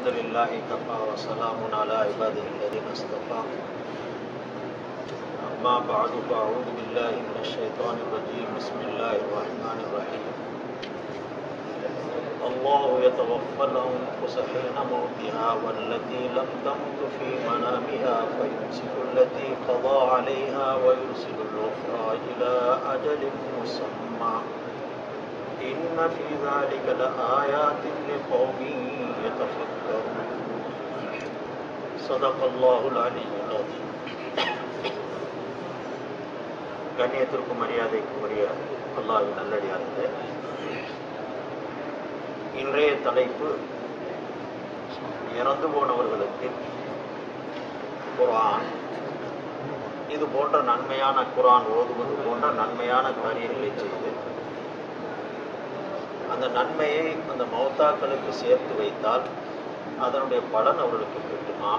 الحمد لله كفى وسلام على عباده الذين اصطفى أما بعد فأعوذ بالله من الشيطان الرجيم بسم الله الرحمن الرحيم الله يتوفى الأنفس حين موتها والتي لم تمت في منامها فيمسك التي قضى عليها ويرسل الأخرى إلى أجل مسمى إن في ذلك لآيات لقوم يتفكرون صدق الله العلي العظيم கண்ணியத்திற்கும் மரியாதைக்கும் உரிய அல்லாஹ்வின் நல்லடியார்களே இன்றைய தலைப்பு இறந்து போனவர்களுக்கு குர்ஆன் இது போன்ற நன்மையான குர்ஆன் ஓதுவது போன்ற நன்மையான காரியங்களை செய்து அந்த நன்மையை அந்த மௌத்தாக்களுக்கு சேர்த்து வைத்தால் அதனுடைய பலன் அவர்களுக்கு கிட்டுமா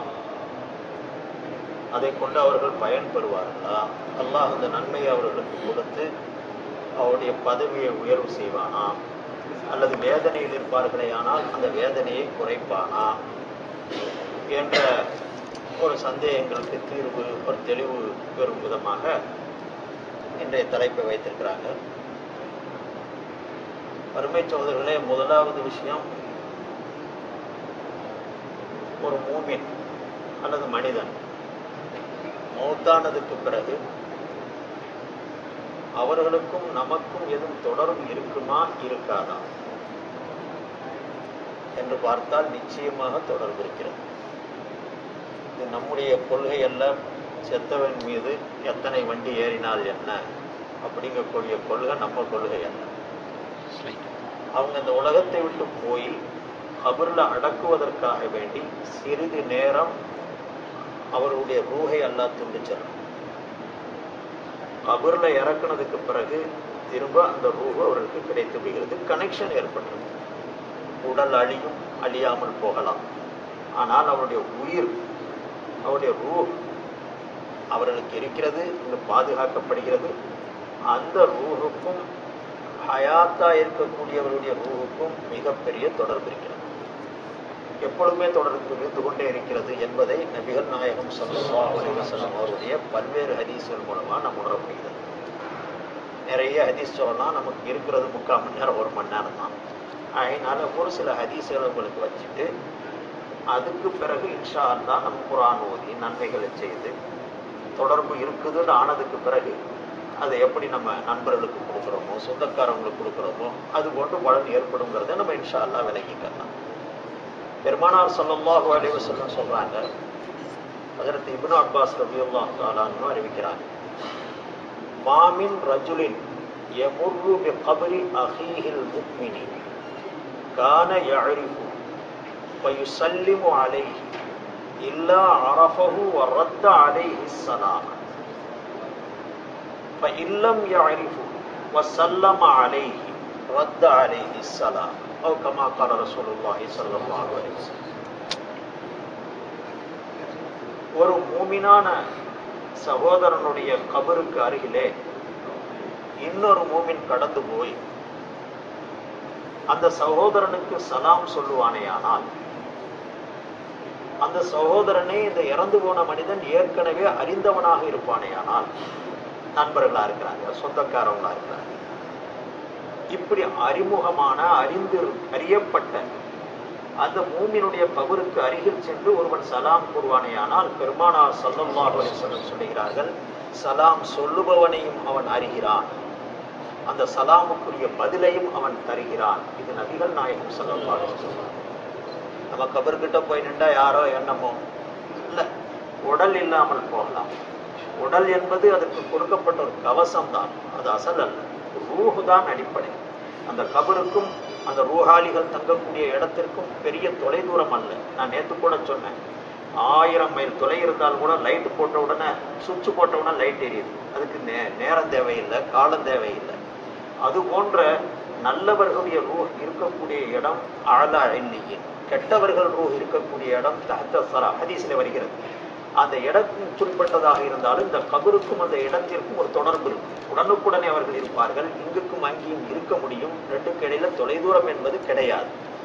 அதை கொண்டு அவர்கள் பயன்பெறுவார்களா அல்லாஹ் அந்த நன்மையை அவர்களுக்கு கொடுத்து அவருடைய பதவியை உயர்வு செய்வானா அல்லது வேதனையில் இருப்பார்களே ஆனால் அந்த வேதனையை குறைப்பானா என்ற ஒரு சந்தேகங்களுக்கு தீர்வு ஒரு தெளிவு பெறும் விதமாக இன்றைய தலைப்பை வைத்திருக்கிறாங்க அருமை சோதர்களே முதலாவது விஷயம் ஒரு மூமின் அல்லது மனிதன் மௌத்தானதுக்கு பிறகு அவர்களுக்கும் நமக்கும் எதுவும் தொடர்பு இருக்குமா இருக்காதா என்று பார்த்தால் நிச்சயமாக தொடர்பு இருக்கிறது இது நம்முடைய கொள்கை அல்ல செத்தவன் மீது எத்தனை வண்டி ஏறினால் என்ன அப்படிங்கக்கூடிய கொள்கை நம்ம கொள்கை அல்ல அவங்க இந்த உலகத்தை விட்டு போய் கபர்ல அடக்குவதற்காக வேண்டி சிறிது நேரம் அவர்களுடைய ரூஹை அல்லா துண்டு செல்லும் கபர்ல இறக்குனதுக்கு பிறகு திரும்ப அந்த ரூஹு அவர்களுக்கு கிடைத்து விடுகிறது கனெக்ஷன் ஏற்பட்டது உடல் அழியும் அழியாமல் போகலாம் ஆனால் அவருடைய உயிர் அவருடைய ரூ அவர்களுக்கு இருக்கிறது இங்கு பாதுகாக்கப்படுகிறது அந்த ரூஹுக்கும் ஹயாத்தா இருக்கக்கூடியவருடைய ரூஹுக்கும் மிகப்பெரிய தொடர்பு இருக்கிறது எப்பொழுதுமே தொடர்பு இருந்து கொண்டே இருக்கிறது என்பதை நபிகள் நாயகம் சல்லாஹம் அவருடைய பல்வேறு ஹதீஸ்கள் மூலமா நம்ம உணர முடிகிறது நிறைய ஹதீஸ் சொல்லலாம் நமக்கு இருக்கிறது முக்கால் மணி நேரம் ஒரு மணி நேரம் தான் அதனால ஒரு சில ஹதீஸ்களை உங்களுக்கு வச்சுட்டு அதுக்கு பிறகு இன்ஷா அல்லா நம்ம குரான் ஓதி நன்மைகளை செய்து தொடர்பு இருக்குதுன்னு ஆனதுக்கு பிறகு அதை எப்படி நம்ம நண்பர்களுக்கு கொடுக்குறோமோ சொந்தக்காரங்களுக்கு கொடுக்குறோமோ அது போன்று பலன் ஏற்படுங்கிறத நம்ம இன்ஷா அல்லா விலகிக்கலாம் பெருமானார் சொல்லல்லாஹு அலைஹி வஸல்லம் சொல்றாங்க அதற்கு இப்னு அப்பாஸ் ரலியல்லாஹு தஆலான்னு அறிவிக்கிறாங்க மாமின் ரஜுலின் யமுர்ரு பி கபரி அஹீஹில் முஃமினி கான யஅரிஃபு فيسلم عليه إلا عرفه ورد عليه السلام فإن لم يعرفه وسلم عليه رد عليه السلام أو كما قال رسول الله صلى الله عليه وسلم ஒரு மூமினான சகோதரனுடைய கபருக்கு அருகிலே இன்னொரு மூமின் கடந்து போய் அந்த சகோதரனுக்கு சலாம் சொல்லுவானேயானால் அந்த சகோதரனை இந்த இறந்து போன மனிதன் ஏற்கனவே அறிந்தவனாக இருப்பானேயானால் நண்பர்களா இருக்கிறாங்க சொந்தக்காரவங்களா இருக்கிறாங்க இப்படி அறிமுகமான அறிந்து அறியப்பட்ட அந்த மூமினுடைய கபருக்கு அருகில் சென்று ஒருவன் சலாம் கூறுவானேயானால் பெருமானார் சல்லல்லாஹு சொல்லுகிறார்கள் சலாம் சொல்லுபவனையும் அவன் அறிகிறான் அந்த சலாமுக்குரிய பதிலையும் அவன் தருகிறான் இது நபிகள் நாயகம் சல்லல்லாஹு நம்ம கபர்கிட்ட போய் நின்றா யாரோ எண்ணமோ இல்ல உடல் இல்லாமல் போகலாம் உடல் என்பது அதுக்கு கொடுக்கப்பட்ட ஒரு கவசம் தான் அது அசல் அல்ல ரூஹு தான் அடிப்படை அந்த கபருக்கும் அந்த ரூஹாலிகள் தங்கக்கூடிய இடத்திற்கும் பெரிய தொலைதூரம் அல்ல நான் நேற்று கூட சொன்னேன் ஆயிரம் மைல் தொலை இருந்தால் கூட லைட் போட்ட உடனே சுவிட்ச் போட்ட உடனே லைட் எரியுது அதுக்கு நே நேரம் தேவையில்லை காலம் தேவையில்லை அது போன்ற நல்லவர்களுடைய ரூ இருக்கக்கூடிய இடம் ஆழா இல்லையே கெட்டவர்கள் ரூ இருக்கக்கூடிய இடம் தஹத்த சரா ஹதீஸில் வருகிறது அந்த இடத்தின் குறிப்பிட்டதாக இருந்தாலும் இந்த கபருக்கும் அந்த இடத்திற்கும் ஒரு தொடர்பு இருக்கும் உடனுக்குடனே அவர்கள் இருப்பார்கள் இங்குக்கும் அங்கேயும் இருக்க முடியும் ரெண்டுக்கு இடையில தொலைதூரம் என்பது கிடையாது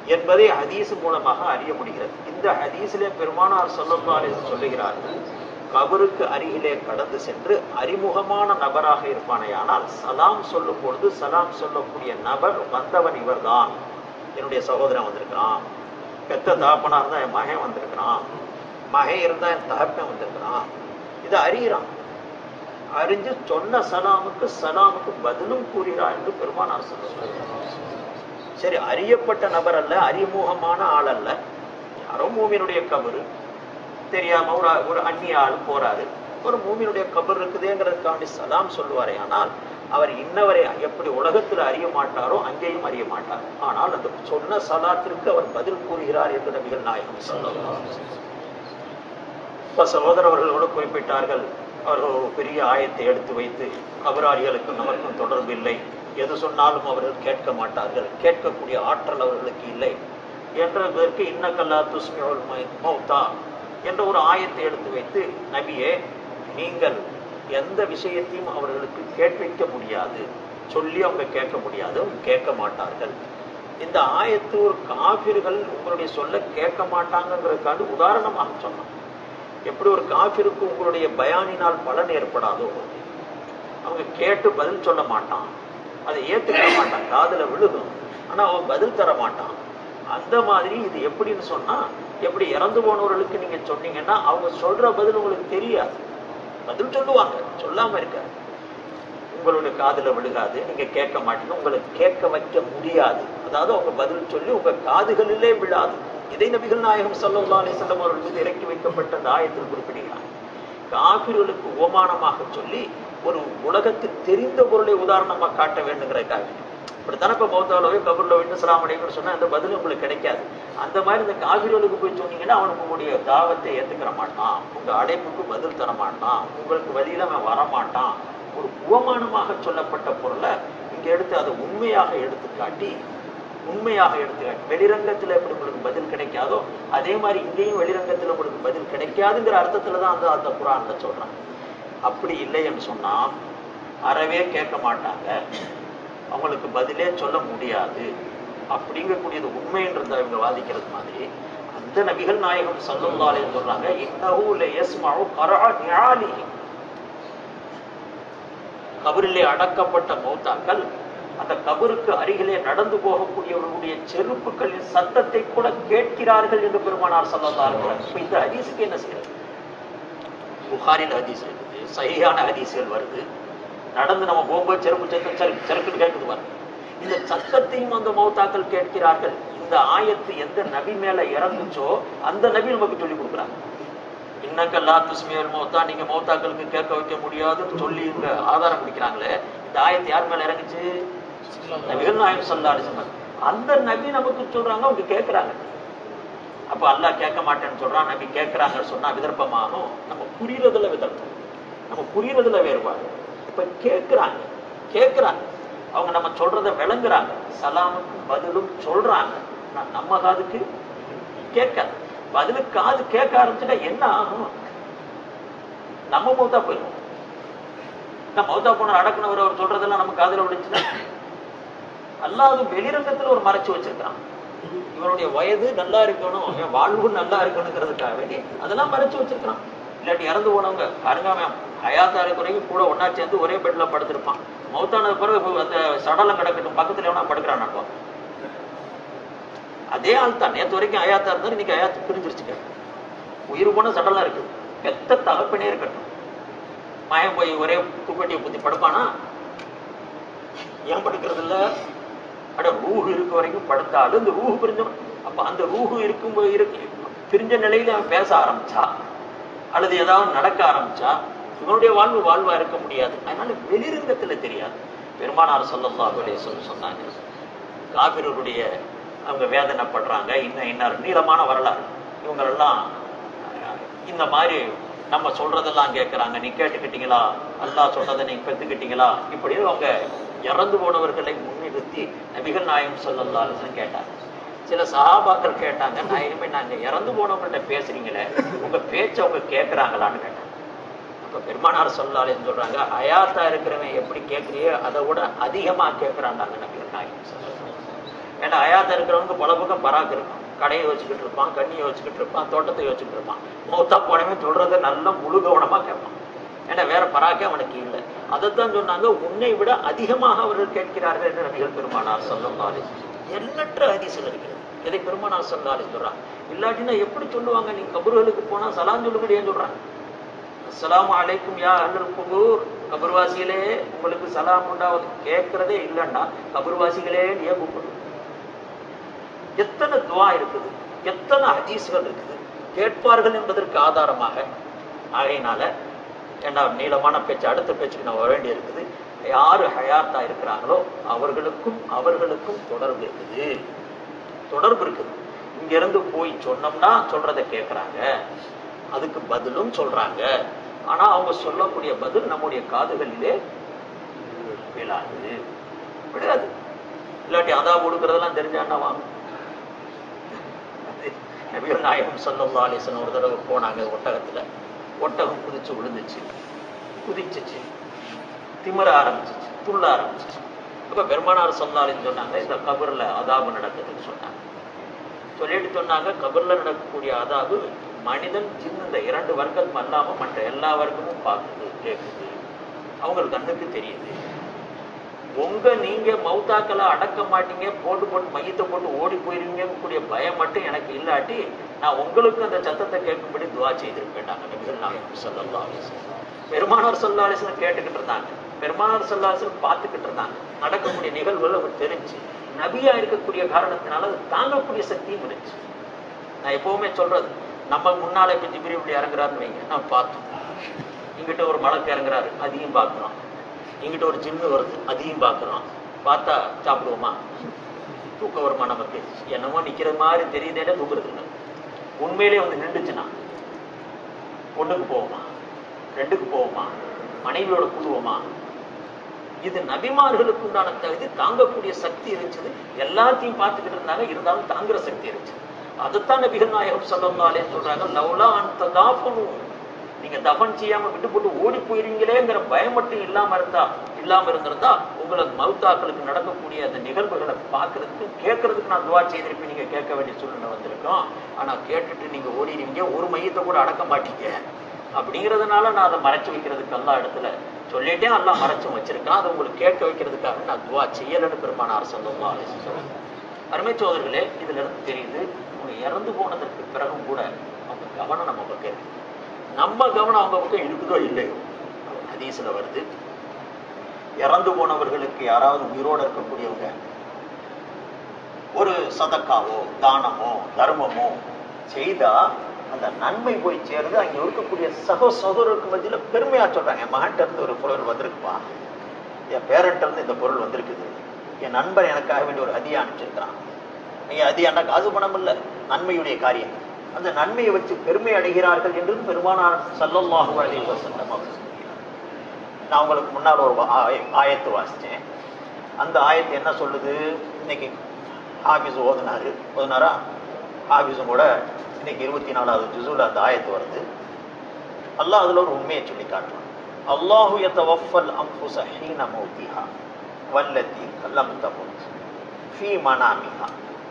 என்பதை ஹதீஸ் மூலமாக அறிய முடிகிறது இந்த ஹதீஸிலே பெருமானார் சொல்லப்பாலே சொல்லுகிறார்கள் கபருக்கு அருகிலே கடந்து சென்று அறிமுகமான நபராக இருப்பானேயானால் சலாம் சொல்லும் பொழுது சலாம் சொல்லக்கூடிய நபர் வந்தவன் இவர்தான் என்னுடைய சகோதரன் வந்திருக்கிறான் பெத்த தகப்பனா இருந்தா என் மகன் வந்திருக்கிறான் மகன் இருந்தா என் தகப்பன் வந்திருக்கிறான் இதை அறிகிறான் அறிஞ்சு சொன்ன சலாமுக்கு சலாமுக்கு பதிலும் கூறுகிறார் என்று பெருமானார் சொல்லுவார் சரி அறியப்பட்ட நபர் அல்ல அறிமுகமான ஆள் அல்ல யாரோ மூமியினுடைய கபரு தெரியாம ஒரு ஒரு அந்நிய ஆள் போறாரு ஒரு மூமியினுடைய கபர் இருக்குதேங்கிறதுக்காண்டி சலாம் சொல்லுவாரே ஆனால் அவர் இன்னவரை எப்படி உலகத்தில் அறிய மாட்டாரோ அங்கேயும் அறிய மாட்டார் ஆனால் அந்த சொன்ன சலாத்திற்கு அவர் பதில் கூறுகிறார் என்று நபிகள் நாயகம் சொல்லலாம் இப்ப சகோதரர் அவர்கள் கூட குறிப்பிட்டார்கள் அவர்கள் ஒரு பெரிய ஆயத்தை எடுத்து வைத்து கபராளிகளுக்கும் நமக்கும் தொடர்பு இல்லை எது சொன்னாலும் அவர்கள் கேட்க மாட்டார்கள் கேட்கக்கூடிய ஆற்றல் அவர்களுக்கு இல்லை என்றதற்கு இன்னக்கல்லா துஸ்மியோல் மௌத்தா என்ற ஒரு ஆயத்தை எடுத்து வைத்து நபியே நீங்கள் எந்த விஷயத்தையும் அவர்களுக்கு கேட்பிக்க முடியாது சொல்லி அவங்க கேட்க முடியாது அவங்க கேட்க மாட்டார்கள் இந்த ஆயத்து ஒரு காபிர்கள் உங்களுடைய சொல்ல கேட்க மாட்டாங்கிறதுக்காண்டு உதாரணமாக சொன்னான் எப்படி ஒரு காபிருக்கு உங்களுடைய பயானினால் பலன் ஏற்படாதோ அவங்க கேட்டு பதில் சொல்ல மாட்டான் அதை ஏத்துக்க மாட்டான் காதுல விழுகும் ஆனா அவன் பதில் தர மாட்டான் அந்த மாதிரி இது எப்படின்னு சொன்னா எப்படி இறந்து போனவர்களுக்கு நீங்க சொன்னீங்கன்னா அவங்க சொல்ற பதில் உங்களுக்கு தெரியாது பதில் சொல்லுவாங்க சொல்லாம இருக்காது உங்களுடைய காதுல விழுகாது நீங்க கேட்க மாட்டீங்க உங்களுக்கு கேட்க வைக்க முடியாது அதாவது அவங்க பதில் சொல்லி உங்க காதுகளிலே விழாது இதை நபிகள் நாயகம் சல்லா அலிசல்லம் அவர்கள் மீது இறக்கி வைக்கப்பட்ட அந்த ஆயத்தில் குறிப்பிடுகிறார் காபிர்களுக்கு ஓமானமாக சொல்லி ஒரு உலகத்துக்கு தெரிந்த பொருளை உதாரணமா காட்ட வேண்டுங்கிறதுக்காக இப்படித்தானே இப்ப மௌத்தாலோவே கபூர்ல விட்டு சலாம் அடைக்கணும்னு சொன்னா அந்த பதில் உங்களுக்கு கிடைக்காது அந்த மாதிரி இந்த காவிரிகளுக்கு போய் சொன்னீங்கன்னா அவனுக்கு உங்களுடைய தாவத்தை ஏத்துக்கிற மாட்டான் உங்க அடைப்புக்கு பதில் தர மாட்டான் உங்களுக்கு வழியில அவன் வரமாட்டான் ஒரு உவமானமாக சொல்லப்பட்ட பொருளை இங்க எடுத்து அதை உண்மையாக எடுத்து காட்டி உண்மையாக எடுத்துக்காட்டி வெளிரங்கத்துல எப்படி உங்களுக்கு பதில் கிடைக்காதோ அதே மாதிரி இங்கேயும் வெளிரங்கத்துல உங்களுக்கு பதில் கிடைக்காதுங்கிற அர்த்தத்துல தான் அந்த அந்த குரான்ல சொல்றாங்க அப்படி இல்லை என்று சொன்னா அறவே கேட்க மாட்டாங்க அவங்களுக்கு பதிலே சொல்ல முடியாது அப்படிங்கக்கூடியது உண்மைன்றது இவங்க வாதிக்கிறது மாதிரி அந்த நபிகள் நாயகம் சல்லுல்லாலே சொல்றாங்க இன்னஹு லயஸ்மஉ கரஅ நிஆலிஹி கபரிலே அடக்கப்பட்ட மௌத்தாக்கள் அந்த கபருக்கு அருகிலே நடந்து போகக்கூடியவர்களுடைய செருப்புகளின் சத்தத்தை கூட கேட்கிறார்கள் என்று பெருமானார் சொல்லலாம் இப்ப இந்த ஹதீஸுக்கு என்ன செய்யறது புகாரில் ஹதீஸ் இருக்குது சகியான ஹதீஸ்கள் வருது நடந்து நம்ம போகும்போது செருப்பு சத்தம் செருக்கு செருக்குன்னு கேட்குது பாருங்க இந்த சத்தத்தையும் அந்த மௌத்தாக்கள் கேட்கிறார்கள் இந்த ஆயத்து எந்த நபி மேல இறங்குச்சோ அந்த நபி நமக்கு சொல்லி கொடுக்குறாங்க இன்னக்கல்லா துஸ்மியல் மௌத்தா நீங்க மௌத்தாக்களுக்கு கேட்க வைக்க முடியாதுன்னு சொல்லி இங்க ஆதாரம் பிடிக்கிறாங்களே இந்த ஆயத்து யார் மேல இறங்குச்சு நபிகள் நாயம் சொல்லா சொன்னாங்க அந்த நபி நமக்கு சொல்றாங்க அவங்க கேட்கிறாங்க அப்ப அல்லாஹ் கேட்க மாட்டேன்னு சொல்றான் நபி கேட்கிறாங்கன்னு சொன்னா விதர்ப்பமாகும் நம்ம புரியறதுல விதர்ப்பம் நம்ம புரியறதுல வேறுபாடு இப்ப கேட்கிறாங்க கேட்கிறாங்க அவங்க நம்ம சொல்றத விளங்குறாங்க சலாமுக்கு பதிலும் சொல்றாங்க ஆனா நம்ம காதுக்கு கேட்காது பதிலுக்கு காது கேட்க ஆரம்பிச்சுட்டா என்ன ஆகும் நம்ம மௌத்தா போயிடும் நம்ம மௌத்தா போன அடக்குனவர் அவர் சொல்றதெல்லாம் நம்ம காதுல விழுச்சுன்னா அல்லாது வெளிரங்கத்துல ஒரு மறைச்சு வச்சிருக்கான் இவனுடைய வயது நல்லா இருக்கணும் என் வாழ்வு நல்லா இருக்கணுங்கிறதுக்காக வேண்டி அதெல்லாம் மறைச்சு வச்சிருக்கான் இல்லாட்டி இறந்து போனவங்க பாருங்க அவன் ஹயாத்தா இருக்கிறவங்க கூட ஒன்னா சேர்ந்து ஒரே பெட்ல படுத்திருப்பான் மௌத்தானது பிறகு அந்த சடலம் கிடக்கட்டும் பக்கத்துல எவனா படுக்கிறான் நட்டுவான் அதே ஆள் தான் நேற்று வரைக்கும் அயாத்தா இருந்தாலும் இன்னைக்கு அயாத்து பிரிஞ்சிருச்சுங்க உயிர் போன சடலம் இருக்கு பெத்த தகப்பனே இருக்கட்டும் மயம் போய் ஒரே துப்பட்டியை குத்தி படுப்பானா ஏன் படுக்கிறது இல்ல அட ரூஹு இருக்க வரைக்கும் படுத்தாலும் இந்த ரூஹு பிரிஞ்சவன் அப்ப அந்த ரூஹு இருக்கும் இருக்கு பிரிஞ்ச நிலையில அவன் பேச ஆரம்பிச்சா அல்லது ஏதாவது நடக்க ஆரம்பிச்சா இவனுடைய வாழ்வு வாழ்வா இருக்க முடியாது அதனால வெளிரங்கத்துல தெரியாது பெருமானார் சொல்லல்லா சொல்லி சொன்னாங்க காபிரருடைய அவங்க வேதனைப்படுறாங்க இன்னும் இன்னார் நீளமான வரலாறு இவங்களெல்லாம் இந்த மாதிரி நம்ம சொல்றதெல்லாம் கேட்கறாங்க நீ கேட்டுக்கிட்டீங்களா அல்லாஹ் சொன்னதை நீங்க பெற்றுக்கிட்டீங்களா இப்படி அவங்க இறந்து போனவர்களை முன்னிறுத்தி நபிகள் நாயம் சொல்லலான்னு கேட்டாங்க சில சகாபாக்கள் கேட்டாங்க நாயகமே நாங்க இறந்து போனவங்கள்ட்ட பேசுறீங்களே உங்க பேச்ச அவங்க கேட்கறாங்களான்னு கேட்டாங்க அப்ப பெருமானார் சொல்லாலேன்னு சொல்றாங்க அயாத்தா இருக்கிறவன் எப்படி கேட்கறியோ அதை விட அதிகமா கேட்கறாங்க நபிகள் நாயகம் சொல்லலாம் ஏன்னா அயாத்த இருக்கிறவங்க பல பக்கம் பராக்கு இருக்கும் கடையை வச்சுக்கிட்டு இருப்பான் கண்ணியை வச்சுக்கிட்டு இருப்பான் தோட்டத்தை வச்சுக்கிட்டு இருப்பான் மௌத்தா போனவே சொல்றதை நல்லா முழு கவனமா கேட்பான் ஏன்னா வேற பராக்கே அவனுக்கு இல்லை அதைத்தான் சொன்னாங்க உன்னை விட அதிகமாக அவர்கள் கேட்கிறார்கள் என்று நபிகள் பெருமானார் சொல்லி எண்ணற்ற ஹதீஸ்கள் இருக்கிறது இதை பெருமானார் சொல்லாலே சொல்றாங்க இல்லாட்டினா எப்படி சொல்லுவாங்க நீங்க கபர்களுக்கு போனா சலாம் சொல்லுங்க ஏன் சொல்றாங்க அஸ்ஸலாமு அலைக்கும் யா அஹ்லல் குபூர் கபர்வாசிகளே உங்களுக்கு சலாம் உண்டாவது கேட்கறதே இல்லைன்னா கபர்வாசிகளே ஏன் கூப்பிடு எத்தனை துவா இருக்குது எத்தனை ஹதீஸ்கள் இருக்குது கேட்பார்கள் என்பதற்கு ஆதாரமாக ஆகையினால ஏன்னா நீளமான பேச்சு அடுத்த பேச்சுக்கு நான் வர வேண்டி இருக்குது யாரு ஹயாத்தா இருக்கிறாங்களோ அவர்களுக்கும் அவர்களுக்கும் தொடர்பு இருக்குது தொடர்பு இருக்குது இங்க இருந்து போய் சொன்னோம்னா சொல்றதை கேட்கறாங்க அதுக்கு பதிலும் சொல்றாங்க ஆனா அவங்க சொல்லக்கூடிய பதில் நம்முடைய காதுகளிலே விழாது விடாது இல்லாட்டி அதா கொடுக்கறதெல்லாம் தெரிஞ்சா என்ன வாங்கும் நபிகள் நாயகம் சல்லல்லா அலிசன் ஒரு தடவை போனாங்க ஒட்டகத்துல ஒட்டகம் குதிச்சு விழுந்துச்சு குதிச்சுச்சு திமிர ஆரம்பிச்சிச்சு துள்ள ஆரம்பிச்சிச்சு அப்ப பெருமானார் சொல்லாலின்னு சொன்னாங்க இந்த கபர்ல அதாபு நடக்குதுன்னு சொன்னாங்க சொல்லிட்டு சொன்னாங்க கபர்ல நடக்கக்கூடிய அதாபு மனிதன் சின்ன இந்த இரண்டு வர்க்கம் அல்லாம மற்ற எல்லா வர்க்கமும் பார்க்குது கேட்குது அவங்களுக்கு கண்ணுக்கு தெரியுது உங்க நீங்க மௌத்தாக்களை அடக்க மாட்டீங்க போட்டு போட்டு மையத்தை போட்டு ஓடி போயிருவீங்கக்கூடிய பயம் மட்டும் எனக்கு இல்லாட்டி நான் உங்களுக்கு அந்த சத்தத்தை கேட்கும்படி துவா செய்திருப்பேன் நாங்க நபிகள் நாயகம் சல்லா அலிஸ்லாம் பெருமானார் சல்லா அலிஸ்லாம் கேட்டுக்கிட்டு இருந்தாங்க பெருமானார் சல்லா அலிஸ்லாம் பார்த்துக்கிட்டு இருந்தாங்க நடக்கக்கூடிய நிகழ்வுகள் அவர் தெரிஞ்சு நபியா இருக்கக்கூடிய காரணத்தினால அது தாங்கக்கூடிய சக்தியும் இருந்துச்சு நான் எப்பவுமே சொல்றது நம்ம முன்னாலே இப்ப ஜிபிரி இப்படி இறங்குறாருன்னு வைங்க நான் பார்த்தோம் இங்கிட்ட ஒரு மலக்கு இறங்குறாரு அதையும் பார்க்கிறோம் இங்கிட்ட ஒரு ஜிம்மு வருது அதையும் பார்க்கிறோம் பார்த்தா சாப்பிடுவோமா தூக்கம் வருமா நமக்கு என்னமோ நிக்கிற மாதிரி தெரியுதேனே தூக்குறது இல்லை உண்மையிலே வந்து நின்றுச்சுன்னா ஒண்ணுக்கு போவோமா ரெண்டுக்கு போவோமா மனைவியோட குழுவோமா இது நபிமார்களுக்கு உண்டான தகுதி தாங்கக்கூடிய சக்தி இருந்துச்சு எல்லாத்தையும் பார்த்துக்கிட்டு இருந்தாங்க இருந்தாலும் தாங்குற சக்தி இருந்துச்சு அதுதான் நபிகள் நாயகம் சொல்லம்னாலே சொல்றாங்க லவ்லா அந்த தாஃபனும் நீங்க தபன் செய்யாம விட்டு போட்டு ஓடி போயிருவீங்களேங்கிற பயம் மட்டும் இல்லாம இருந்தா இல்லாம இருந்திருந்தா உங்களுக்கு மவுத்தாக்களுக்கு நடக்கக்கூடிய அந்த நிகழ்வுகளை பார்க்கறதுக்கு கேட்கறதுக்கு நான் துவா செய்திருப்பேன் நீங்க கேட்க வேண்டிய சூழ்நிலை வந்திருக்கோம் ஆனா கேட்டுட்டு நீங்க ஓடிடுவீங்க ஒரு மையத்தை கூட அடக்க மாட்டீங்க அப்படிங்கிறதுனால நான் அதை மறைச்சு வைக்கிறதுக்கு எல்லா இடத்துல சொல்லிட்டேன் எல்லாம் மறைச்சும் வச்சிருக்கான் அதை உங்களுக்கு கேட்க வைக்கிறதுக்காக நான் துவா செய்யலன்னு பெருமானார் சொல்லலாம் அலிசு சொல்லுங்க அருமை சோதர்களே இதுல இருந்து தெரியுது அவங்க இறந்து போனதற்கு பிறகும் கூட அவங்க கவனம் நம்ம பக்கம் இருக்கு நம்ம கவனம் அவங்க பக்கம் இருக்குதோ இல்லையோ ஹதீஸ்ல வருது இறந்து போனவர்களுக்கு யாராவது உயிரோடு இருக்கக்கூடியவங்க ஒரு சதக்காவோ தானமோ தர்மமோ செய்தா அந்த நன்மை போய் சேருது அங்க இருக்கக்கூடிய சக சகோதரருக்கு மத்தியில பெருமையா சொல்றாங்க என் மகன்கிட்ட இருந்து ஒரு பொருள் வந்திருக்குப்பா என் பேரண்ட இருந்து இந்த பொருள் வந்திருக்குது என் நண்பர் எனக்காக வேண்டிய ஒரு அதியா அனுப்பிச்சிருக்கிறான் நீங்க அதியாண்டா காசு பணம் இல்ல நன்மையுடைய காரியம் அந்த நன்மையை வச்சு பெருமை அடைகிறார்கள் என்று பெருமானார் சல்லல்லாஹு அலைஹி வஸல்லம் அவர்கள் சொல்கிறார். நான் உங்களுக்கு முன்னால் ஒரு ஆய- ஆயத்து வாசிச்சேன் அந்த ஆயத்து என்ன சொல்லுது இன்னைக்கு ஆபீஸ் ஓதுனாரு ஓதுனாரா ஆபீஸும் கூட இன்னைக்கு இருபத்தி நாலாவது ஜுசுல அந்த ஆயத்து வருது அல்லாஹ் அதுல ஒரு உண்மையை சொல்லி காட்டுறான் அல்லாஹு யதவஃபல் அன்ஃபுஸ ஹீன மௌத்திஹா வல்லதி லம் தமுத் ஃபீ மனாமிஹா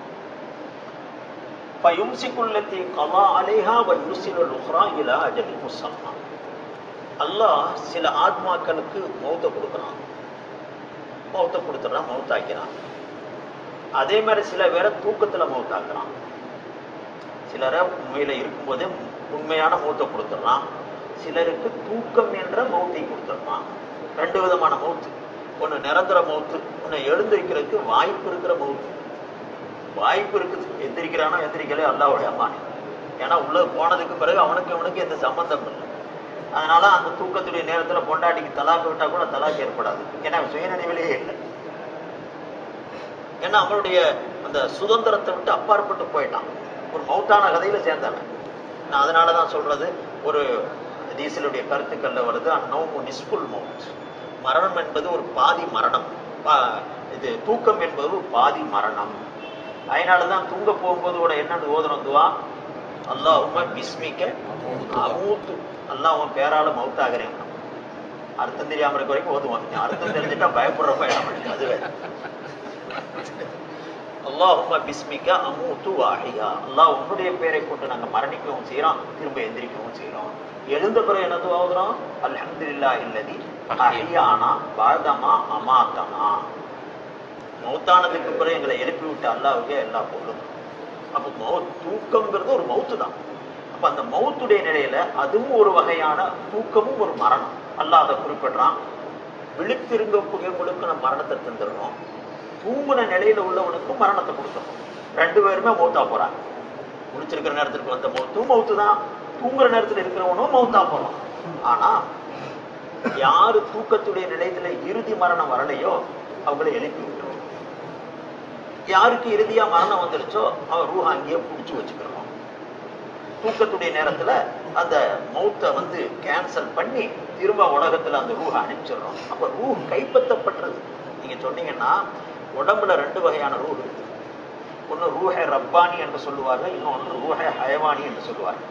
فيمسك التي قضى عليها ويرسل الاخرى الى اجل مسمى அல்லாஹ் சில ஆத்மாக்களுக்கு மௌத்தை கொடுக்குறான் மௌத்தை கொடுத்துறான் மௌத்தாக்கிறான் அதே மாதிரி சில பேரை தூக்கத்துல மௌத்தாக்குறான் சிலரை உண்மையில இருக்கும்போதே உண்மையான மௌத்தை கொடுத்துட்றான் சிலருக்கு தூக்கம் என்ற மௌத்தை கொடுத்துட்றான் ரெண்டு விதமான மௌத்து ஒண்ணு நிரந்தர மௌத்து ஒண்ணு எழுந்திருக்கிறதுக்கு வாய்ப்பு இருக்கிற மௌத்து வாய்ப்பு இருக்குது எந்திரிக்கிறானோ எந்திரிக்கலையோ அல்லாவுடைய அம்மானி ஏன்னா உள்ள போனதுக்கு பிறகு அவனுக்கு அவனுக்கு எந்த சம்பந்தம் இல்லை அதனால அந்த தூக்கத்துடைய நேரத்துல பொண்டாட்டிக்கு தலாக்கு விட்டா கூட தலாக்கு ஏற்படாது ஏன்னா சுயநினைவிலேயே இல்லை ஏன்னா அவனுடைய அந்த சுதந்திரத்தை விட்டு அப்பாற்பட்டு போயிட்டான் ஒரு மௌத்தான கதையில சேர்ந்தவன் நான் அதனால தான் சொல்றது ஒரு டீசலுடைய கருத்துக்கள்ல வருது அந்நோமு நிஸ்புல் மவுத் மரணம் என்பது ஒரு பாதி மரணம் பா- இது தூக்கம் என்பது ஒரு பாதி மரணம் அதனால தான் தூங்க போகும்போது கூட என்னன்னு ஓதுறோம் துவா அல்லாஹும்ம பிஸ்மிக்க அமூத்து அல்லாஹ் உன் பேரால மவுத்தாகிறேன் அர்த்தம் தெரியாம இருக்க வரைக்கும் ஓதுவாங்க அர்த்தம் தெரிஞ்சுட்டா பயப்படுற பயம் அது வேற அல்லாஹும்ம பிஸ்மிக அமூத்து வாஹியா அல்லாஹ் உன்னுடைய பேரை கொண்டு நாங்க மரணிக்கவும் செய்யறோம் திரும்ப எந்திரிக்கவும் செய்யறோம் எழுந்த பிறகு என்னது ஓதுறோம் அல்ஹம்துலில்லாஹ் இல்லதி அஹியானா பாதமா அமாத்தனா மௌத்தானதுக்கு பிறகு எங்களை எழுப்பி விட்ட அல்லாஹ்வுக்கே எல்லா பொருளும் அப்ப மௌத் தூக்கம்ங்கிறது ஒரு மௌத்து தான் அப்ப அந்த மௌத்துடைய நிலையில அதுவும் ஒரு வகையான தூக்கமும் ஒரு மரணம் அல்லாஹ் அதை குறிப்பிடுறான் விழித்திருங்கக்கூடியவங்களுக்கு நம்ம மரணத்தை தந்துடுறோம் தூங்குன நிலையில உள்ளவனுக்கும் மரணத்தை கொடுத்துறோம் ரெண்டு பேருமே மௌத்தா போறாங்க முடிச்சிருக்கிற நேரத்துக்கு வந்த மௌத்தும் மௌத்து தான் தூங்குற நேரத்துல இருக்கிறவனும் மௌத்தா போறான் ஆனா யாரு தூக்கத்துடைய நிலையத்துல இறுதி மரணம் வரலையோ அவங்கள எழுப்பி விட்டுரும் யாருக்கு இறுதியா மரணம் வந்துருச்சோ அவன் ரூஹ அங்கேயே புடிச்சு வச்சுக்கிறோம் தூக்கத்துடைய நேரத்துல அந்த மௌத்தை வந்து கேன்சல் பண்ணி திரும்ப உலகத்துல அந்த ரூஹ அனுப்பிச்சிடுறோம் அப்ப ரூஹ் கைப்பற்றப்பட்டது நீங்க சொன்னீங்கன்னா உடம்புல ரெண்டு வகையான ரூஹ் இருக்கு ஒண்ணு ரூஹ ரப்பானி என்று சொல்லுவார்கள் இன்னொன்று ரூஹ ஹயவானி என்று சொல்லுவார்கள்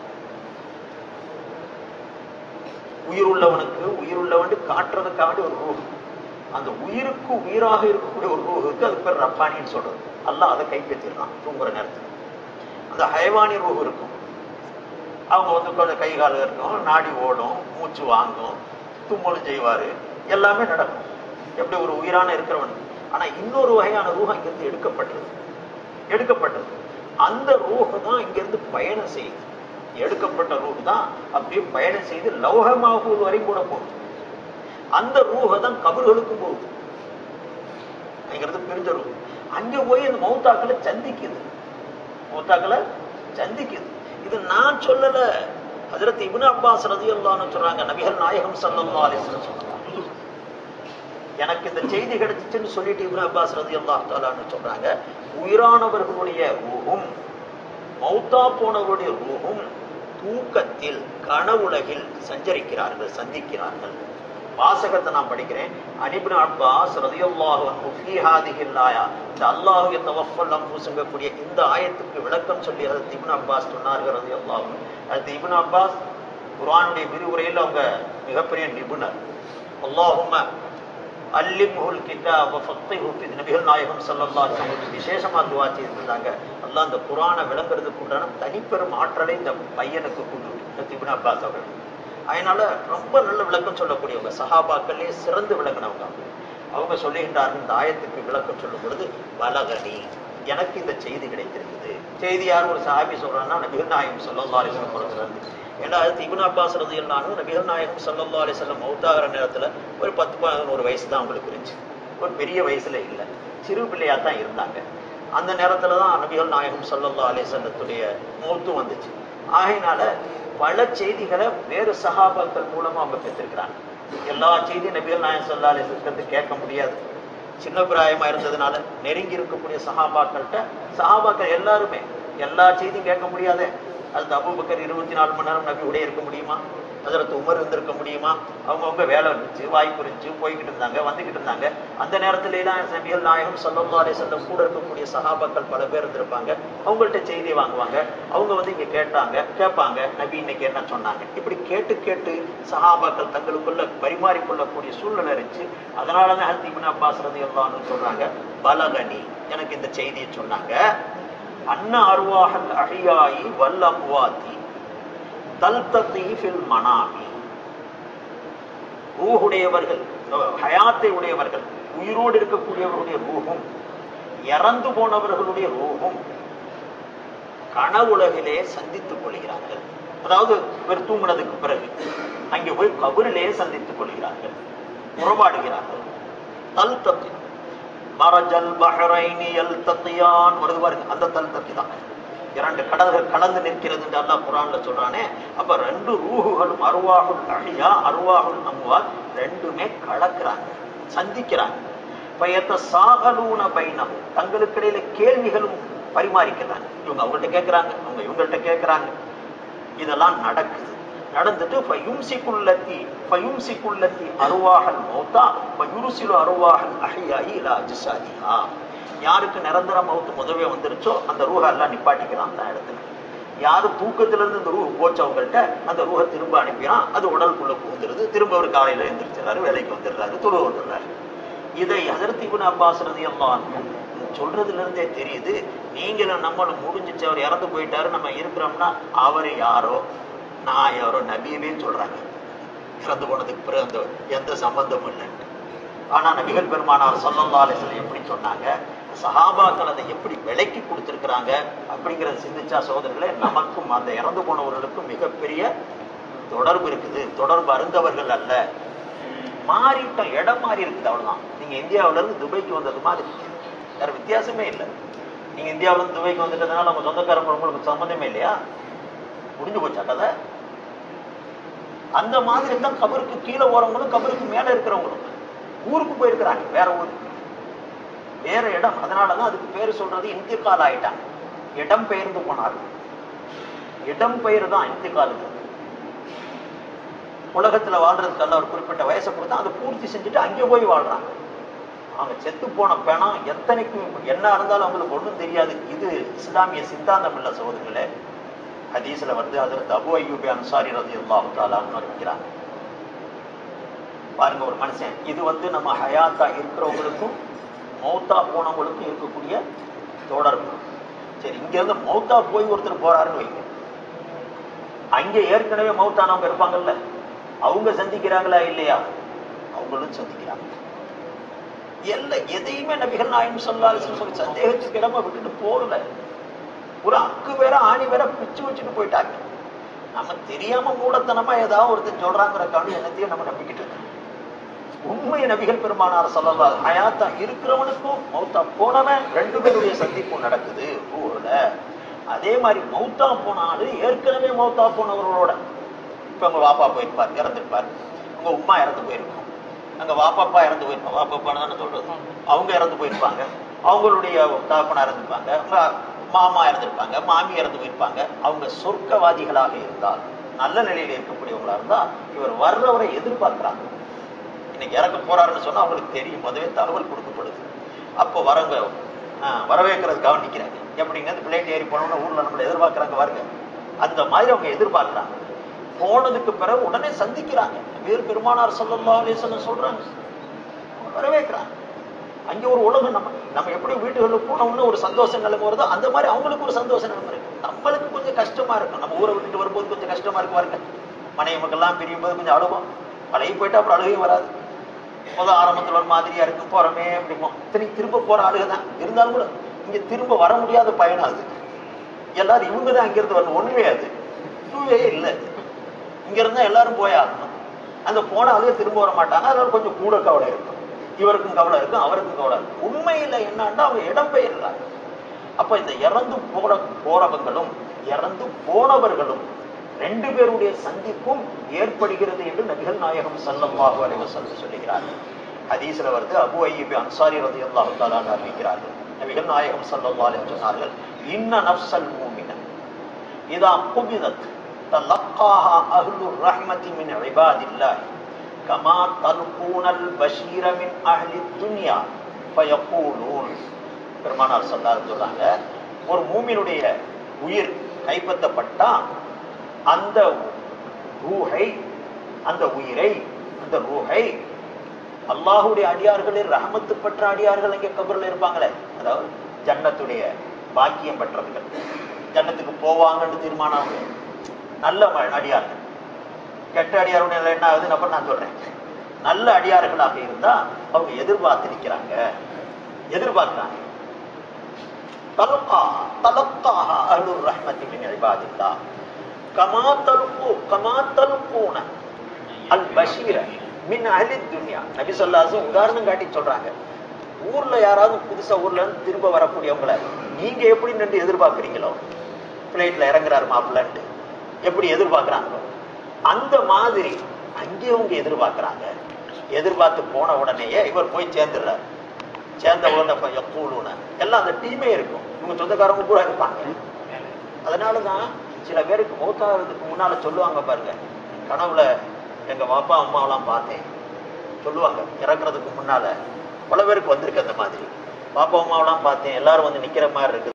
உயிர் உள்ளவனுக்கு உயிர் உள்ளவன் காட்டுறதுக்காண்டி ஒரு ரூஹ் அந்த உயிருக்கு உயிராக இருக்கக்கூடிய ஒரு ரூஹுக்கு அது பேர் ரப்பானின்னு சொல்றது அல்லாஹ் அதை கைப்பற்றிடலாம் தூங்குற நேரத்துல அந்த ஹயவானி ரூஹ் இருக்கும் அவங்க வந்து கொஞ்சம் கை கால் இருக்கும் நாடி ஓடும் மூச்சு வாங்கும் தும்மல் செய்வாரு எல்லாமே நடக்கும் எப்படி ஒரு உயிரான இருக்கிறவன் ஆனா இன்னொரு வகையான ரூஹ் இங்கிருந்து எடுக்கப்பட்டது எடுக்கப்பட்டது அந்த ரூஹ் தான் இங்கிருந்து பயணம் செய்யுது எடுக்கப்பட்ட ரூஹ் தான் அப்படியே பயணம் செய்து லௌகமாகுவது வரையும் கூட போகுது அந்த ரூஹ தான் கபர்களுக்கும் போகுது அங்கிருந்து பிரிஞ்ச ரூஹ் அங்க போய் அந்த மௌத்தாக்களை சந்திக்குது மௌத்தாக்களை சந்திக்குது இது நான் சொல்லல ஹஜரத் இப்னு அப்பாஸ் ரதியல்லான்னு சொல்றாங்க நபிகள் நாயகம் ஸல்லல்லாஹு அலைஹி வஸல்லம் சொல்றாங்க எனக்கு இந்த செய்தி கிடைச்சிச்சுன்னு சொல்லிட்டு இப்னு அப்பாஸ் ரதியல்லாஹு தஆலான்னு சொல்றாங்க உயிரானவர்களுடைய ரூஹும் மௌத்தா போனவருடைய ரூஹும் தூக்கத்தில் கனவுலகில் சஞ்சரிக்கிறார்கள் சந்திக்கிறார்கள் வாசகத்தை நான் படிக்கிறேன் அனிபின் அப்பாஸ் ரதியுல்லாஹு அன்ஹு ஃபீ ஹாதிஹில் ஆயா இந்த அல்லாஹ் யத்தவஃபல் அன்ஃபுஸுங்கக்கூடிய இந்த ஆயத்துக்கு விளக்கம் சொல்லி ஹஜரத் இப்னு அப்பாஸ் சொன்னார்கள் ரதியுல்லாஹு ஹஜரத் இப்னு அப்பாஸ் குர்ஆனுடைய விரிவுரையில் அவங்க மிகப்பெரிய நிபுணர் அல்லாஹும்ம அல்லிம்ஹுல் கிதாப ஃபக்ஹு ஃபி நபிகள் நாயகம் ஸல்லல்லாஹு அலைஹி வஸல்லம் விசேஷமா துஆ செய்திருந்தாங்க அல்லாஹ் அந்த குர்ஆனை விளங்குறதுக்கு உண்டான தனிப்பெரும் ஆற்றலை இந்த பையனுக்கு கொண்டு இப்னு அப்பாஸ் அவர்கள் அதனால ரொம்ப நல்ல விளக்கம் சொல்லக்கூடியவங்க சஹாபாக்களே சிறந்து விளங்கினவங்க அவங்க அவங்க சொல்லுகின்றார்கள் இந்த ஆயத்துக்கு விளக்கம் சொல்லும் பொழுது பலகனி எனக்கு இந்த செய்தி கிடைத்திருக்குது செய்தி யார் ஒரு சஹாபி சொல்றாங்கன்னா நபிகள் நாயகம் ஸல்லல்லாஹு அலைஹி வஸல்லம் புறத்துல ஏன்னா அது இப்னு அப்பாஸ் ரதியல்லாஹு நபிகள் நாயகம் ஸல்லல்லாஹு அலைஹி வஸல்லம் மௌத்தாகிற நேரத்துல ஒரு பத்து பதினோரு வயசு தான் அவங்களுக்கு இருந்துச்சு ஒரு பெரிய வயசுல இல்ல சிறு பிள்ளையா தான் இருந்தாங்க அந்த நேரத்துல தான் நபிகள் நாயகம் ஸல்லல்லாஹு அலைஹி வஸல்லத்துடைய மௌத்து வந்துச்சு ஆகையினால பல செய்திகளை வேறு சகாபாக்கள் மூலமா அவங்க பெற்றிருக்கிறாங்க எல்லா செய்தியும் நபிகள் நாயகம் ஸல்லல்லாஹு அலைஹி வஸல்லம் கேட்க முடியாது சின்ன பிராயமா இருந்ததுனால நெருங்கி இருக்கக்கூடிய சகாபாக்கள்கிட்ட சகாபாக்கள் எல்லாருமே எல்லா செய்தியும் கேட்க முடியாதே அது அபூபக்கர் இருபத்தி நாலு மணி நேரம் நபியோடய இருக்க முடியுமா ஹஜரத் உமர் இருந்திருக்க முடியுமா அவங்கவுங்க வேலை இருந்துச்சு வாய்ப்பு இருந்துச்சு போய்கிட்டு இருந்தாங்க வந்துகிட்டு இருந்தாங்க அந்த நேரத்துல எல்லாம் நபிகள் நாயகம் ஸல்லல்லாஹு அலைஹி வஸல்லம் கூட இருக்கக்கூடிய சஹாபாக்கள் பல பேர் இருந்திருப்பாங்க அவங்கள்ட்ட செய்தி வாங்குவாங்க அவங்க வந்து இங்க கேட்டாங்க கேட்பாங்க நபி இன்னைக்கு என்ன சொன்னாங்க இப்படி கேட்டு கேட்டு சஹாபாக்கள் தங்களுக்குள்ள பரிமாறிக்கொள்ளக்கூடிய சூழ்நிலை இருந்துச்சு அதனாலதான் ஹஜரத் இப்னு அப்பாஸ் ரலியல்லாஹு அன்ஹு சொல்றாங்க பலகனி எனக்கு இந்த செய்தியை சொன்னாங்க அன்ன அருவாஹல் அஹியாயி வல் அம்வாத்தி தல்தத்தி ஃபில் மனாமி ரூஹுடையவர்கள் ஹயாத்தை உடையவர்கள் உயிரோடு இருக்கக்கூடியவர்களுடைய ரூஹும் இறந்து போனவர்களுடைய ரூஹும் கனவுலகிலே சந்தித்துக் கொள்கிறார்கள் அதாவது இவர் தூங்கினதுக்கு பிறகு அங்கே போய் கபரிலே சந்தித்துக் கொள்கிறார்கள் உறவாடுகிறார்கள் தல் தத்தி மரஜல் பஹரைனி எல் தத்தியான் வருது பாருங்க அந்த தல் தத்தி தான் இரண்டு கடல்கள் கலந்து நிற்கிறது என்று அல்லாஹ் குரான்ல சொல்றானே அப்ப ரெண்டு ரூஹுகளும் அருவாகுல் அழியா அருவாகுல் அம்வால் ரெண்டுமே கலக்கிறாங்க சந்திக்கிறாங்க பயத்த சாகலூன பைனம் தங்களுக்கிடையில கேள்விகளும் பரிமாறிக்கிறாங்க இவங்க அவங்கள்ட்ட கேட்கிறாங்க அவங்க இவங்கள்ட்ட கேட்கிறாங்க இதெல்லாம் நடக்குது நடந்துட்டு ஃபயும்சிக்குல்லத்தி ஃபயும்சிக்குல்லத்தி அருவாஹல் மௌத்தா ஃபயுருசிலு அருவாஹல் அஹியாயி இலா அஜ்சாதிஹா யாருக்கு நிரந்தர மௌத்து முதவே வந்துருச்சோ அந்த ரூஹ எல்லாம் நிப்பாட்டிக்கிறான் அந்த இடத்துல யாரு தூக்கத்துல இருந்து இந்த ரூஹ் போச்சவங்கள்ட்ட அந்த ரூஹ திரும்ப அனுப்பினான் அது உடலுக்குள்ள புகுந்துருது திரும்ப ஒரு காலையில எந்திரிச்சிடறாரு வேலைக்கு வந்துடுறாரு தொழு வந்துடுறாரு இதை ஹசரத் இப்னு அப்பாஸ் ரலியல்லாஹு அன்ஹு சொல்றதுல இருந்தே தெரியுது நீங்களும் நம்மளும் முடிஞ்சிச்சு அவர் இறந்து போயிட்டாரு நம்ம இருக்கிறோம்னா அவர் யாரோ நான் யாரோ நபியவே சொல்றாங்க இறந்து போனதுக்கு பிறகு அந்த எந்த சம்பந்தமும் இல்லைன்னு ஆனா நபிகள் பெருமானார் சொல்லல்லா அலிஸ்லாம் எப்படி சொன்னாங்க சஹாபாக்கள் அதை எப்படி விலைக்கு கொடுத்திருக்கிறாங்க அப்படிங்கறத சிந்திச்சா சோதரர்களே நமக்கும் அந்த இறந்து போனவர்களுக்கும் மிகப்பெரிய தொடர்பு இருக்குது தொடர்பு அருந்தவர்கள் அல்ல மாறிட்டோம் இடம் மாறி இருக்குது அவ்வளவுதான் நீங்க இந்தியாவுல இருந்து துபாய்க்கு வந்தது மாதிரி வேற வித்தியாசமே இல்லை நீங்க இந்தியாவுல இருந்து துபாய்க்கு வந்துட்டதுனால உங்க சொந்தக்காரங்க உங்களுக்கு சம்மந்தமே இல்லையா முடிஞ்சு போச்சா கதை அந்த மாதிரி தான் கபருக்கு கீழே போறவங்களும் கபருக்கு மேல இருக்கிறவங்களும் ஊருக்கு போயிருக்கிறாங்க வேற ஊருக்கு வேற இடம் அதனாலதான் அதுக்கு பேர் சொல்றது இந்திகால் ஆயிட்டாங்க இடம் பெயர்ந்து போனார்கள் இடம் பெயர் தான் இந்திகாலுக்கு உலகத்துல வாழ்றதுக்கெல்லாம் ஒரு குறிப்பிட்ட வயசை கொடுத்தா அதை பூர்த்தி செஞ்சுட்டு அங்கே போய் வாழ்றாங்க அவங்க செத்து போன பணம் எத்தனைக்கு என்ன இருந்தாலும் அவங்களுக்கு ஒண்ணும் தெரியாது இது இஸ்லாமிய சித்தாந்தம் இல்ல சகோதரர்களே ஹதீஸ்ல வந்து அதற்கு அபு ஐயூபி அன்சாரி ரதி அல்லாஹு தாலான்னு இருக்கிறாங்க பாருங்க ஒரு மனுஷன் இது வந்து நம்ம ஹயாத்தா இருக்கிறவங்களுக்கும் மௌத்தா போனவங்களுக்கும் இருக்கக்கூடிய தொடர்பு சரி இங்க இருந்து மௌத்தா போய் ஒருத்தர் போறாருன்னு வைங்க அங்க ஏற்கனவே மௌத்தானவங்க இருப்பாங்கல்ல அவங்க சந்திக்கிறாங்களா இல்லையா அவங்களும் சந்திக்கிறாங்க எல்ல எதையுமே நபிகள் நாயம் சொல்லாது சொல்லி சந்தேகத்துக்கு இடமா விட்டுட்டு போகல ஒரு அக்கு வேற ஆணி வேற பிச்சு வச்சுட்டு போயிட்டாங்க நம்ம தெரியாம மூடத்தனமா ஏதாவது ஒருத்தர் சொல்றாங்கிற காரணம் என்னத்தையும் நம்ம நம்பிக்கிட்டு இருக்கோம் உண்மை நபிகள் பெருமானார் சொல்லலாம் ஹயாத்தா இருக்கிறவனுக்கும் மௌத்தா போனவன் ரெண்டு பேருடைய சந்திப்பும் நடக்குது ஊர்ல அதே மாதிரி மௌத்தா போனாலும் ஏற்கனவே மௌத்தா போனவர்களோட இப்ப உங்க வாப்பா போயிருப்பார் இறந்துருப்பார் உங்க உமா இறந்து போயிருக்கும் அங்க வாப்பாப்பா இறந்து போயிருப்பாங்க வாப்பாப்பான்னு தானே சொல்றது அவங்க இறந்து போயிருப்பாங்க அவங்களுடைய தகப்பனா இருந்திருப்பாங்க உங்க மாமா இறந்திருப்பாங்க மாமி இறந்து போயிருப்பாங்க அவங்க சொர்க்கவாதிகளாக இருந்தால் நல்ல நிலையில இருக்கக்கூடியவங்களா இருந்தா இவர் வர்றவரை எதிர்பார்க்கிறாங்க இன்னைக்கு இறக்க போறாருன்னு சொன்னா அவங்களுக்கு தெரியும் முதவே தகவல் கொடுக்கப்படுது அப்போ வரவங்க வரவேற்கிறதுக்காக நிக்கிறாங்க எப்படிங்க அந்த பிளேட் ஏறி போனோம்னா ஊர்ல நம்மளை எதிர்பார்க்கறாங்க பாருங்க அந்த மாதிரி அவங்க எதிர்பார்க்கறாங்க போனதுக்கு பிறகு உடனே சந்திக்கிறாங்க வேறு பெருமானார் சொல்லல்லா அலிசல்லம் சொல்றாங்க வரவேற்கிறாங்க அங்க ஒரு உலகம் நம்ம நம்ம எப்படி வீட்டுகளுக்கு போனோம்னு ஒரு சந்தோஷ நிலைமை வருதோ அந்த மாதிரி அவங்களுக்கு ஒரு சந்தோஷ நிலைமை இருக்கு நம்மளுக்கு கொஞ்சம் கஷ்டமா இருக்கும் நம்ம ஊரை விட்டுட்டு வரும்போது கொஞ்சம் கஷ்டமா இருக்கு பாருங்க மனைவி மக்கள்லாம் பிரியும் போது கொஞ்சம் அழுவோம் பழகி போயிட்டா அப்புறம் அழுகையும் வராது முதல் ஆரம்பத்துல ஒரு மாதிரியா இருக்கு போறமே அப்படிமோ சரி திரும்ப போற ஆளுக தான் இருந்தாலும் கூட இங்க திரும்ப வர முடியாத பயணம் அது எல்லாரும் இவங்க தான் அங்கிருந்து வரணும் ஒண்ணுவே அது டூவே இல்லை இங்க இருந்தா எல்லாரும் போயாகணும் அந்த போன ஆளுக திரும்ப வர மாட்டாங்க அதனால கொஞ்சம் கூட கவலை இருக்கும் இவருக்கும் கவலை இருக்கும் அவருக்கும் கவலை இருக்கும் உண்மையில என்னன்னா அவங்க இடம் பெயர்றாங்க அப்ப இந்த இறந்து போற போறவங்களும் இறந்து போனவர்களும் ரெண்டு பேருடைய சந்திப்பும் ஏற்படுகிறது என்று நபிகள் நாயகம் சல்லல்லாஹு அலைஹி வஸல்லம் சொல்லுகிறார்கள் ஹதீஸ்ல வருது அபு அய்யூப் அன்சாரி ரலியல்லாஹு தஆலா அறிவிக்கிறார்கள் நபிகள் நாயகம் ஸல்லல்லாஹு அலைஹி சொன்னார்கள் இன்ன நஃப்ஸல் மூமின இதா குபிதத் தலக்காஹா அஹ்லு ரஹ்மதி மின் இபாதில்லாஹ் கமா தல்கூனல் பஷீர மின் அஹ்லி துன்யா ஃபயகூலூன் பெருமானார் சொல்லாரு சொல்றாங்க ஒரு மூமினுடைய உயிர் கைப்பற்றப்பட்டா அந்த ரூஹை அந்த உயிரை அந்த ரூஹை அல்லாஹுடைய அடியார்களில் ரஹமத்து பெற்ற அடியார்கள் இங்கே கபரில் இருப்பாங்களே அதாவது ஜன்னத்துடைய பாக்கியம் பெற்றவர்கள் ஜன்னத்துக்கு போவாங்கன்னு தீர்மானம் நல்ல அடியார்கள் கெட்ட அடியாருடைய நிலை என்ன ஆகுதுன்னு அப்புறம் நான் சொல்றேன் நல்ல அடியார்களாக இருந்தா அவங்க எதிர்பார்த்து நிற்கிறாங்க எதிர்பார்க்கிறாங்க தலக்கா தலக்காக அருள் ரஹ்மத்தி மின் இபாதில்லா கமா தலுக்கு கமா தலுக்கூன அல் பஷீர மின் அஹ்லி துன்யா நபி சொல்லாசும் உதாரணம் காட்டி சொல்றாங்க ஊர்ல யாராவது புதுசா ஊர்ல இருந்து திரும்ப வரக்கூடியவங்கள நீங்க எப்படி நின்று எதிர்பார்க்குறீங்களோ பிளைட்ல இறங்குறாரு மாப்பிள்ளன்ட்டு எப்படி எதிர்பார்க்கறாங்களோ அந்த மாதிரி அங்கேயும் எதிர்பார்க்கறாங்க எதிர்பார்த்து போன உடனேயே இவர் போய் சேர்ந்துடுறாரு சேர்ந்த உடனே எப்பூலுன்னு எல்லாம் அந்த டீமே இருக்கும் இவங்க சொந்தக்காரங்க கூட இருப்பாங்க அதனாலதான் சில பேருக்கு மௌத்தாகிறதுக்கு முன்னால சொல்லுவாங்க பாருங்க கனவுல எங்க பாப்பா அம்மாவெல்லாம் பார்த்தேன் சொல்லுவாங்க இறக்குறதுக்கு முன்னால பல பேருக்கு வந்திருக்கு அந்த மாதிரி பாப்பா அம்மாவெல்லாம் பார்த்தேன் எல்லாரும் வந்து நிக்கிற மாதிரி இருக்கு